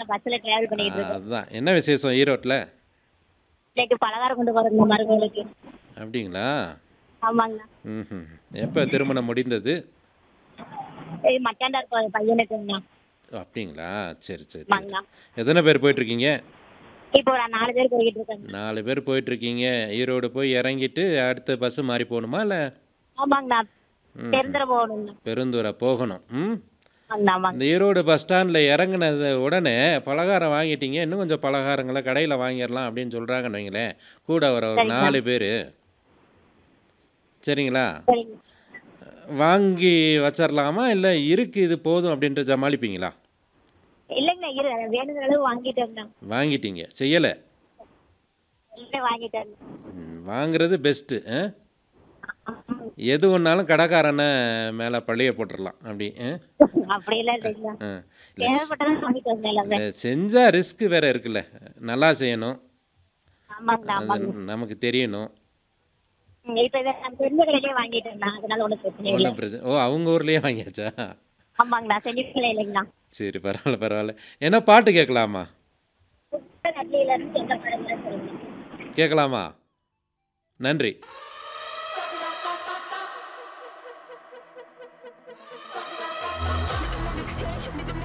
பஸ்ல டிராவல் பண்ணிட்டு இருக்கோம் அதுதான் என்ன விசேஷம் ஈரோட்டில் இன்னைக்கு பலகாரம் கொண்டு போறோங்க மருமகளுக்கு அப்படிங்களா ஆமாங்கண்ணா ம் எப்போ திருமணம் முடிந்தது இது மச்சாண்டா இருக்க பையனுக்குங்கண்ணா அப்படிங்களா சரி சரி சரி ஆமாங்கண்ணா எத்தனை பேர் போயிட்டுருக்கீங்க இப்போ ஒரு நாலு பேர் போய்கிட்டு இருக்காங்க நாலு பேர் போயிட்டுருக்கீங்க ஈரோடு போய் இறங்கிட்டு அடுத்த பஸ்ஸு மாறி போகணுமா இல்லை ஆமாங்கண்ணா ம். தெரிந்துட போகணுங்கண்ணா பெருந்துறை போகணும் ம் ஆமாங்கண்ணா ஆமாங்க இந்த ஈரோடு பஸ் ஸ்டாண்டில் இறங்குனது உடனே பலகாரம் வாங்கிட்டீங்க இன்னும் கொஞ்சம் பலகாரங்களை கடையில் வாங்கிடலாம் அப்படின்னு சொல்கிறாங்கன்னு வைங்களேன் கூட வர ஒரு சரிங்க. நாலு பேர் சரிங்களா சரிங்க வாங்கி வச்சிடலாமா இல்லை இருக்கு இது போதும் அப்படின்ட்டு சமாளிப்பீங்களா இல்லைங்கண்ணா இரு வேணுங்கிற அளவு வாங்கிட்டோங்கண்ணா வாங்கிட்டீங்க செய்யலை இல்லை வாங்கிட்டேன் வாங்குறது பெஸ்ட்டு எது ஒன்றாலும் கடைக்காரனை மேலே பள்ளியை போட்டுடலாம் அப்படி ஆ? அப்படியெல்லாம் இல்லைங்கண்ணா ஆ. இல்ல, தேவைப்பட்டதான் வாங்கிட்டு வந்தேன் எல்லாமே இல்ல, செஞ்சா ரிஸ்க் வேற இருக்குல்ல நல்லா செய்யணும் ஆமாங்கண்ணா அது ஆமாங்க நமக்கு தெரியணும் ம், இப்ப இதை நான் தெரிஞ்ச கடையிலே வாங்கிட்டேங்கண்ணா அதனால ஒன்றும் பிரச்சனை இல்லை ஒன்றும் பிரச்சனை ஓ அவங்க ஊர்லேயே வாங்கியாச்சா ஆமாங்கண்ணா செஞ்சுக்கல இல்லைங்கண்ணா சரி பரவாயில்ல பரவாயில்ல என்ன பாட்டு கேட்கலாமா நன்றியில இருந்து என்ன படம்னு சொல்லுங்க கேட்கலாமா நன்றி Thank you.